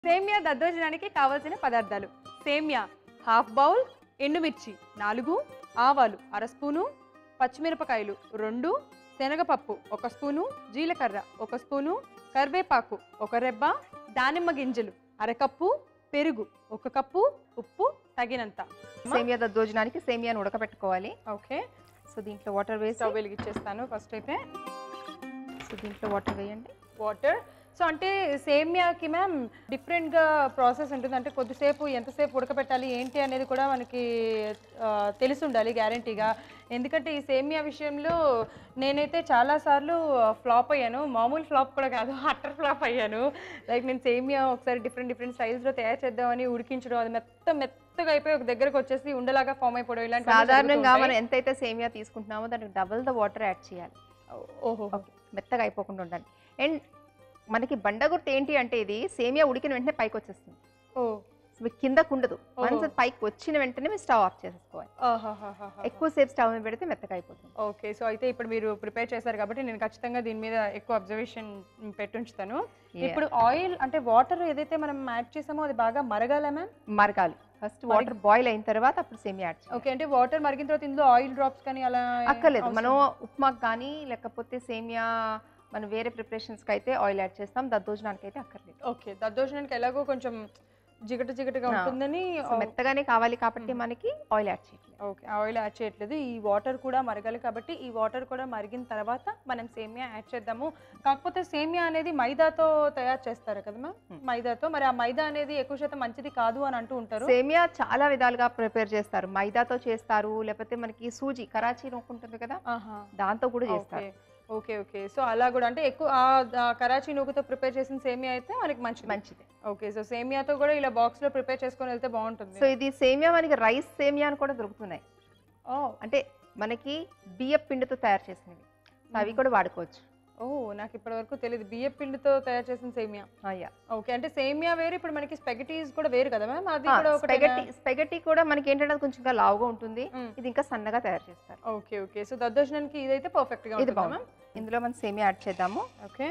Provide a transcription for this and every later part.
సేమియా దద్దోజనానికి కావలసిన పదార్థాలు సేమియా హాఫ్ బౌల్ ఎండుమిర్చి నాలుగు ఆవాలు అర స్పూను పచ్చిమిరపకాయలు రెండు శనగపప్పు ఒక స్పూను జీలకర్ర ఒక స్పూను కరివేపాకు ఒక రెబ్బ దానిమ్మ గింజలు అరకప్పు పెరుగు ఒక కప్పు ఉప్పు తగినంత సేమియా దద్దోజనానికి సేమియాను ఉడకబెట్టుకోవాలి ఓకే సో దీంట్లో వాటర్ వేసి స్టవ్ వెలిగించేస్తాను ఫస్ట్ అయితే సో దీంట్లో వాటర్ వేయండి వాటర్ సో అంటే సేమియాకి మ్యామ్ డిఫరెంట్గా ప్రాసెస్ ఉంటుంది అంటే కొద్దిసేపు ఎంతసేపు ఉడకబెట్టాలి ఏంటి అనేది కూడా మనకి ఆ, తెలిసి ఉండాలి గ్యారంటీగా ఎందుకంటే ఈ సేమియా విషయంలో నేనైతే చాలాసార్లు ఫ్లాప్ అయ్యాను మామూలు ఫ్లాప్ కూడా కాదు అట్టర్ ఫ్లాప్ అయ్యాను లైక్ నేను సేమియా ఒకసారి డిఫరెంట్ డిఫరెంట్ స్టైల్స్లో తయారు చేద్దామని ఉడికించడం అది మెత్త మెత్తగా అయిపోయి ఒక దగ్గరకు వచ్చేసి ఉండలాగా ఫామ్ అయిపోవడం ఇలాంటి సాధారణంగా మనం ఎంతైతే సేమియా తీసుకుంటున్నామో దానికి డబుల్ ద వాటర్ యాడ్ చేయాలి ఓహో ఓకే మెత్తగా అయిపోకుండా ఉండాలి అండ్ మనకి బండగుర్తు ఏంటి అంటే ఇది సేమియా ఉడికిన వెంటనే పైకి వచ్చేస్తుంది ఓ మీకు కిందకు ఉండదు ఓహో. వన్స్ పైకి వచ్చిన వెంటనే మీరు స్టవ్ ఆఫ్ చేసేసుకోవాలి ఆహాహాహాహా. ఎక్కువసేపు స్టవ్ మీద పెడితే మెత్తగా అయిపోతుంది ఓకే సో అయితే ఇప్పుడు మీరు ప్రిపేర్ చేశారు కాబట్టి నేను ఖచ్చితంగా దీని మీద ఎక్కువ అబ్జర్వేషన్ పెట్టుంచుతాను Yeah. ఇప్పుడు ఆయిల్ అంటే వాటర్ ఏదైతే మనం యాడ్ చేసామో అది బాగా మరగాల మ్యామ్ మరగాలి ఫస్ట్ వాటర్ బాయిల్ అయిన తర్వాత అప్పుడు సేమియా యాడ్ చేయాలి ఓకే అంటే వాటర్ మరిగిన తర్వాత ఇందులో ఆయిల్ డ్రాప్స్ కానీ అలా అక్కర్లేదు అవసరం- మనం ఉప్మాకి కానీ లేకపోతే సేమియా మనం వేరే ప్రిపరేషన్స్కి అయితే ఆయిల్ యాడ్ చేస్తాం దద్దోజనానికి అయితే అక్కర్లేదు ఓకే దద్దోజనానికి ఎలాగో కొంచెం జిగట జిగటగా ఆ. ఉంటుందని సో మెత్తగానే కావాలి కాబట్టి మనకి ఆయిల్ యాడ్ చేయట్లేదు ఓకే ఆయిల్ యాడ్ చేయట్లేదు ఈ వాటర్ కూడా మరగాలి కాబట్టి ఈ వాటర్ కూడా మరిగిన తర్వాత మనం సేమియా యాడ్ చేద్దాము కాకపోతే సేమియా అనేది మైదాతో తయారు చేస్తారు కదా మ్యామ్ Hmm. మైదాతో మరి ఆ మైదా అనేది ఎక్కువ శాతం మంచిది కాదు అని అంటూ ఉంటారు సేమియా చాలా విధాలుగా ప్రిపేర్ చేస్తారు మైదాతో చేస్తారు లేకపోతే మనకి సూజీ కరాచీ నూకు ఉంటుంది కదా ఆహా దాంతో కూడా చేస్తారు ఓకే ఓకే ఓకే సో అలా కూడా అంటే ఎక్కువ ఆ ఆ కరాచీ నూగుతో ప్రిపేర్ చేసిన సేమియా అయితే మనకి మంచిది మంచిది ఓకే సో సేమియాతో కూడా ఇలా బాక్స్ లో ప్రిపేర్ చేసుకొని వెళ్తే బాగుంటుంది సో ఇది సేమియా మనకి రైస్ సేమియా అని కూడా దొరుకుతున్నాయి ఓ అంటే మనకి బియ్య పిండితో తయారు చేసినవి సో అవి కూడా వాడుకోవచ్చు ఓ నాకు ఇప్పటి వరకు తెలియదు బియ్య పిండితో తయారు చేసిన సేమియా అయ్యా ఓకే అంటే సేమియా వేరు ఇప్పుడు మనకి స్పెగటీస్ కూడా వేరు కదా మ్యామ్ అది కూడా ఒకటి స్పెగటీ స్పెగటీ కూడా మనకి ఏంటంటే అది కొంచెం ఇంకా లావుగా ఉంటుంది మ్మ్. ఇది ఇంకా సన్నగా తయారు చేస్తారు ఓకే ఓకే సో దద్దోజనానికి ఇదైతే పర్ఫెక్ట్ గా ఇది ఉంటుంది బాగుంది ఇందులో మనం సేమియా యాడ్ చేద్దాము ఓకే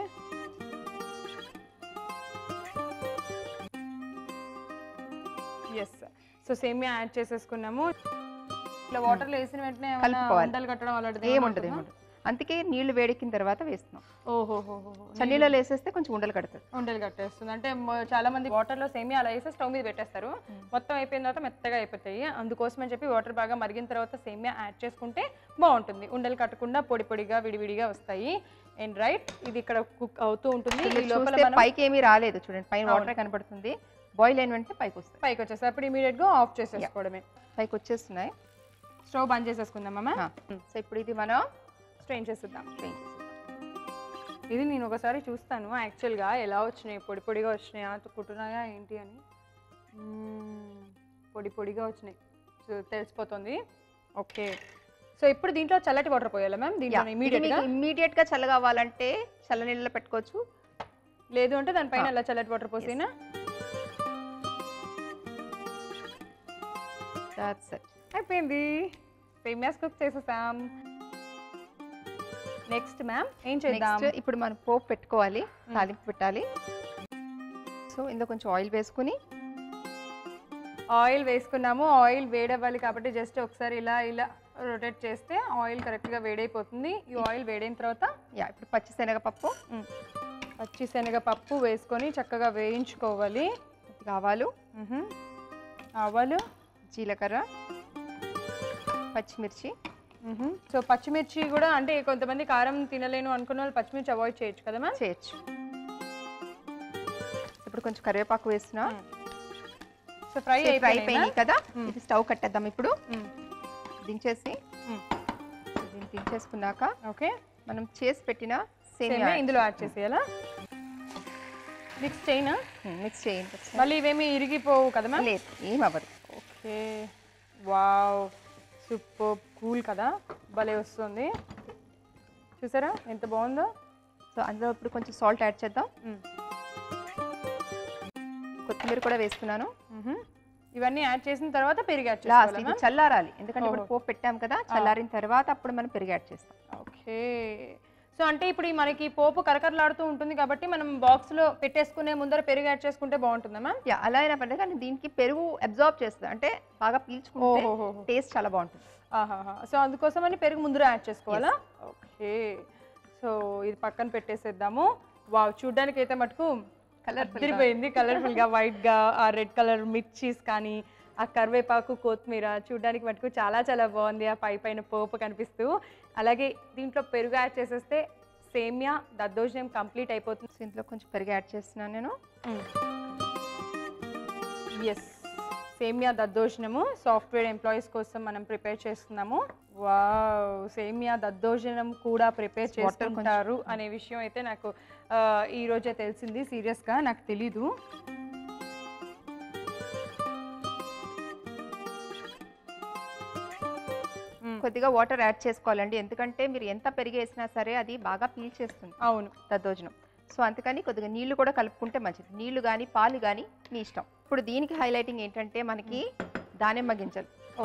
ఎస్ సో సేమియా యాడ్ చేసేసుకున్నాము ఇట్లా వాటర్ లో వేసిన వెంటనే ఏమైనా కలుపుకోవాలి. ఉండలు కట్టడం అలాంటిది ఏముండదు ఏమైనా ఏముండదు అందుకే నీళ్లు వేడెక్కిన తర్వాత వేస్తున్నాం ఓహో చన్నీళ్ళలో వేసేస్తే కొంచెం ఉండలు కడుతుంది ఉండలు కట్టేస్తుంది అంటే మొ- చాలా మంది వాటర్ లో సేమియా అలా వేసి స్టవ్ మీద పెట్టేస్తారు మొత్తం అయిపోయిన తర్వాత మెత్తగా అయిపోతాయి అందుకోసం అని చెప్పి వాటర్ బాగా మరిగిన తర్వాత సేమియా యాడ్ చేసుకుంటే బాగుంటుంది ఉండలు కట్టకుండా పొడి పొడిగా విడివిడిగా వస్తాయి అండ్ రైట్ ఇది ఇక్కడ కుక్ అవుతూ ఉంటుంది ఈ మీరు లోపల చూస్తే మనం పైకి ఏమీ రాలేదు చూడండి పైన అవును. వాటర్ కనబడుతుంది బాయిల్ అయిన వెంటనే పైకి వస్తాయి పైకి వచ్చేసి అప్పుడు ఇమీడియట్ గా ఆఫ్ చేసేసుకోవడమే పైకి వచ్చేస్తున్నాయి స్టవ్ బంద్ చేసేసుకుందాం అమ్మా సో ఇప్పుడు ఇది మనం స్ట్రెయిన్ చేసేద్దాం strain చేసేద్దాం. ఇది నేను ఒకసారి చూస్తాను యాక్చువల్గా ఎలా వచ్చినాయి పొడి పొడిగా వచ్చినాయా తుక్కుంటున్నాయా ఏంటి అని మ్మ్, పొడి పొడిగా వచ్చినాయి సో తెలిసిపోతుంది ఓకే సో ఇప్పుడు దీంట్లో చల్లటి వాటర్ పోయాలా మ్యామ్ దీంట్లో Yeah, ఇది ఇమీడియట్గా మీకు ఇమ్మీడియట్ గా చల్లగా అవ్వాలంటే చల్ల నీళ్ళలో పెట్టుకోవచ్చు లేదు అంటే దానిపైన Ah. అలా చల్లటి వాటర్ పోసినా దాట్స్ ఇట్ అయిపోయింది ఫేమస్ కుక్ చేసేసాం నెక్స్ట్ మ్యామ్ ఏం చేద్దాం నెక్స్ట్ ఇప్పుడు మనం పోపు పెట్టుకోవాలి తాలింపు పెట్టాలి సో ఇందులో కొంచెం ఆయిల్ వేసుకుని ఆయిల్ వేసుకున్నాము ఆయిల్ వేడవ్వాలి కాబట్టి జస్ట్ ఒకసారి ఇలా ఇలా రొటేట్ చేస్తే ఆయిల్ కరెక్ట్గా వేడైపోతుంది ఈ ఆయిల్ వేడైన తర్వాత యా ఇప్పుడు పచ్చిశనగపప్పు మ్, పచ్చిశనగ పప్పు వేసుకొని చక్కగా వేయించుకోవాలి కొద్దిగా ఆవాలు మ్హూ. ఆవాలు జీలకర్ర పచ్చిమిర్చి మ్హూ. సో పచ్చిమిర్చి కూడా అంటే కొంతమంది కారం తినలేను అనుకున్న వాళ్ళు పచ్చిమిర్చి అవాయిడ్ చేయొచ్చు కదా మ్యామ్ చేయొచ్చు ఇప్పుడు కొంచెం కరివేపాకు వేస్తున్నా సో ఫ్రై ఫ్రై అయిపోయినాయి అయిపోయినాయి కదా మ్. ఇది స్టవ్ కట్టేద్దాం ఇప్పుడు మ్, దించేసి మ్. దీన్ని దించేసుకున్నాక ఓకే మనం చేసి పెట్టిన సేమియా సేమియా ఇందులో యాడ్ చేసేయాలా మిక్స్ చేయనా మిక్స్ చేయండి ఒకసారి. మళ్ళీ ఇవేమి ఇరిగిపోవు కదా మ్యామ్ లేదు ఏం అవ్వదు ఓకే వావ్ సూపర్ కూల్ కదా భలే వస్తుంది చూసారా ఎంత బాగుందో సో అందులో ఇప్పుడు కొంచెం సాల్ట్ యాడ్ చేద్దాం మ్మ్. కొత్తిమీర కూడా వేస్తున్నాను మ్హూ. ఇవన్నీ యాడ్ చేసిన తర్వాత పెరిగి యాడ్ లాస్ట్ చేసుకోవాలా ఇది మ్యామ్? చల్లారాలి ఎందుకంటే ఇప్పుడు ఓహో. పోపు పెట్టాం కదా చల్లారిన తర్వాత అప్పుడు మనం పెరిగి యాడ్ చేస్తాం ఓకే సో అంటే ఇప్పుడు ఈ మనకి పోపు కరకరలాడుతూ ఉంటుంది కాబట్టి మనం బాక్స్లో పెట్టేసుకునే ముందర పెరుగు యాడ్ చేసుకుంటే బాగుంటుందా మ్యామ్ యా అలా అయినా పర్లేదు కానీ దీనికి పెరుగు అబ్జార్బ్ చేస్తుంది అంటే బాగా పీల్చుకుంటే ఓహోహోహో. టేస్ట్ చాలా బాగుంటుంది ఆహాహా సో అందుకోసమని పెరుగు ముందర యాడ్ చేసుకోవాలా ఓకే సో ఇది పక్కన పెట్టేసేద్దాము వావ్ చూడ్డానికి అయితే మటుకు Colourful గా. అదిరిపోయింది కలర్ఫుల్ గా వైట్ గా ఆ రెడ్ కలర్ మిర్చీస్ కానీ ఆ కరివేపాకు కొత్తిమీర చూడ్డానికి మటుకు చాలా చాలా బాగుంది ఆ పై పైన పోపు కనిపిస్తూ అలాగే దీంట్లో పెరుగు యాడ్ చేసేస్తే సేమియా దద్దోజనం కంప్లీట్ అయిపోతుంది సో ఇందులో కొంచెం పెరుగు యాడ్ చేస్తున్నాను నేను ఎస్ సేమియా దద్దోజనము సాఫ్ట్వేర్ ఎంప్లాయీస్ కోసం మనం ప్రిపేర్ చేస్తున్నాము వావ్ సేమియా దద్దోజనం కూడా ప్రిపేర్ Water కొంచెం. చేసుకుంటారు అనే విషయం అయితే నాకు ఆ, ఈ రోజే తెలిసింది సీరియస్గా నాకు తెలీదు మ్మ్. కొద్దిగా వాటర్ యాడ్ చేసుకోవాలండి ఎందుకంటే మీరు ఎంత పెరిగి వేసినా సరే అది బాగా పీల్చేస్తుంది అవును దద్దోజనం సో అందుకని కొద్దిగా నీళ్లు కూడా కలుపుకుంటే మంచిది నీళ్లు కానీ పాలు కానీ మీ ఇష్టం ఇప్పుడు దీనికి హైలైటింగ్ ఏంటంటే మనకి దానిమ్మ గింజలు ఓ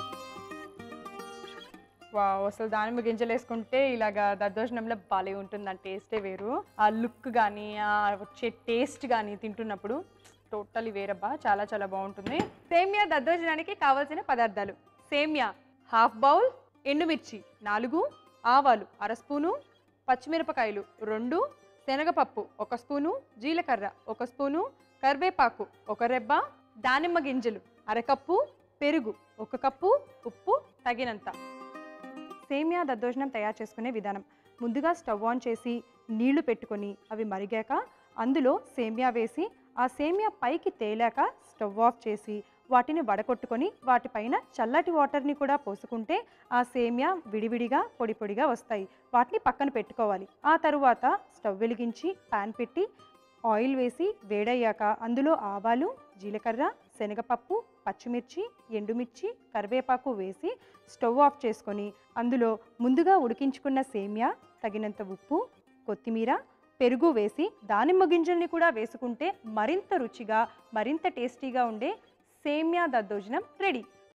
వావ్ అసలు దానిమ్మ గింజలు వేసుకుంటే ఇలాగా దద్దోజనంలో భలే ఉంటుంది ఆ టేస్టే వేరు ఆ లుక్ కానీ ఆ వచ్చే టేస్ట్ కానీ తింటున్నప్పుడు టోటలీ వేరబ్బా చాలా చాలా బాగుంటుంది సేమియా దద్దోజనానికి కావాల్సిన పదార్థాలు సేమియా హాఫ్ బౌల్ ఎండుమిర్చి నాలుగు ఆవాలు అర స్పూను పచ్చిమిరపకాయలు రెండు శనగపప్పు ఒక స్పూను జీలకర్ర ఒక స్పూను కరివేపాకు ఒక రెబ్బ దానిమ్మ గింజలు అరకప్పు పెరుగు ఒక కప్పు ఉప్పు తగినంత సేమియా దద్దోజనం తయారు చేసుకునే విధానం ముందుగా స్టవ్ ఆన్ చేసి నీళ్లు పెట్టుకొని అవి మరిగాక అందులో సేమియా వేసి ఆ సేమియా పైకి తేలాక స్టవ్ ఆఫ్ చేసి వాటిని వడకొట్టుకొని వాటిపైన చల్లటి వాటర్ని కూడా పోసుకుంటే ఆ సేమియా విడివిడిగా పొడి పొడిగా వస్తాయి వాటిని పక్కన పెట్టుకోవాలి ఆ తరువాత స్టవ్ వెలిగించి పాన్ పెట్టి ఆయిల్ వేసి వేడయ్యాక అందులో ఆవాలు జీలకర్ర శనగపప్పు పచ్చిమిర్చి ఎండుమిర్చి కరివేపాకు వేసి స్టవ్ ఆఫ్ చేసుకొని అందులో ముందుగా ఉడికించుకున్న సేమియా తగినంత ఉప్పు కొత్తిమీర పెరుగు వేసి దానిమ్మ గింజల్ని కూడా వేసుకుంటే మరింత రుచిగా మరింత టేస్టీగా ఉండే సేమియా దద్దోజనం రెడీ